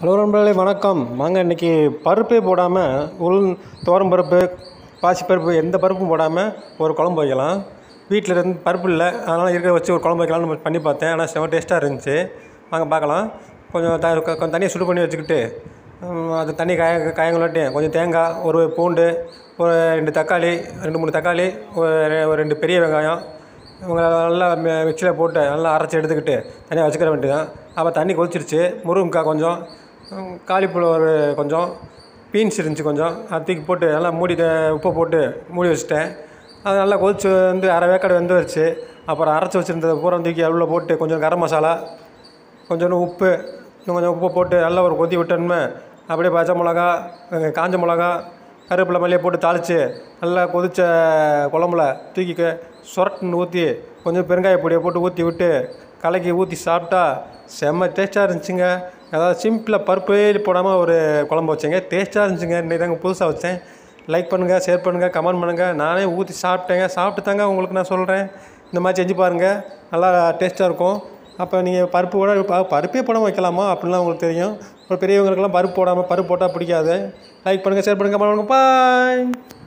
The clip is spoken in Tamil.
ஹலோ நண்பர்களே வணக்கம் வாங்க இன்றைக்கி பருப்பே போடாமல் உளுந் துவரம் பருப்பு பாசிப்பருப்பு எந்த பருப்பும் போடாமல் ஒரு குழம்பு வைக்கலாம் வீட்டில் இருந்து பருப்பு இல்லை அதனால் இருக்கிற வச்சு ஒரு குழம்பு வைக்கலாம்னு பண்ணி பார்த்தேன் ஆனால் செம டேஸ்ட்டாக இருந்துச்சு வாங்க பார்க்கலாம் கொஞ்சம் த கொ- கொஞ்சம் தண்ணியை சுடு பண்ணி வச்சுக்கிட்டு ம், அது தண்ணி காய காயங்களாட்டி கொஞ்சம் தேங்காய் ஒரு பூண்டு ஒரு ரெண்டு தக்காளி ரெண்டு மூணு தக்காளி ஒரு ரெ- ஒரு ரெண்டு பெரிய வெங்காயம் இவங்க நல்லா மி- மிக்சியில் போட்டு நல்லா அரைச்சி எடுத்துக்கிட்டு தனியாக வச்சுக்கிற வேண்டியதான் அப்போ தண்ணி கொதிச்சிருச்சு முருங்கைக்காய் கொஞ்சம் ம், காலிஃப்ளவர் கொஞ்சம் பீன்ஸ் இருந்துச்சு கொஞ்சம் அது தூக்கி போட்டு நல்லா மூடி த- உப்பை போட்டு மூடி வச்சுட்டேன் அது நல்லா கொதிச்சு வந்து அரை வேக்காடு வெந்து வச்சு அப்புறம் அரைச்சி வச்சுருந்தது பூரா தூக்கி உள்ள போட்டு கொஞ்சம் கரம் மசாலா கொஞ்சோண்டு உப்பு இன்னும் கொஞ்சம் உப்பு போட்டு நல்லா ஒரு கொதி விட்டோம்னா அப்படியே பச்சை மிளகா அஹ் காஞ்ச மிளகா கருவேப்பிலை மல்லியை போட்டு தாளித்து நல்லா கொதிச்ச குழம்புல தூக்கி க- சொரட்டுன்னு ஊற்றி கொஞ்சம் பெருங்காய பொடியை போட்டு ஊற்றி விட்டு கலக்கி ஊற்றி சாப்பிட்டா செம்ம டேஸ்ட்டாக இருந்துச்சுங்க அதாவது சிம்பிளாக பருப்பே போடாமல் ஒரு குழம்பு வச்சேங்க டேஸ்ட்டாக இருந்துச்சுங்க இன்னைக்கு தாங்க புதுசாக வச்சேன் லைக் பண்ணுங்கள் ஷேர் பண்ணுங்கள் கமெண்ட் பண்ணுங்கள் நானே ஊற்றி சாப்பிட்டேங்க சாப்பிட்டு தாங்க உங்களுக்கு நான் சொல்கிறேன் இந்த மாதிரி செஞ்சு பாருங்கள் நல்லா டேஸ்ட்டாக இருக்கும் அப்போ நீங்கள் பருப்பு கூட ப- பருப்பே போடாமல் வைக்கலாமா அப்படிலாம் உங்களுக்கு தெரியும் அப்புறம் பெரியவங்களுக்கெல்லாம் பருப்பு போடாமல் பருப்பு போட்டால் பிடிக்காது லைக் பண்ணுங்கள் ஷேர் பண்ணுங்கள் கமெண்ட் பண்ணுங்கள் பாய்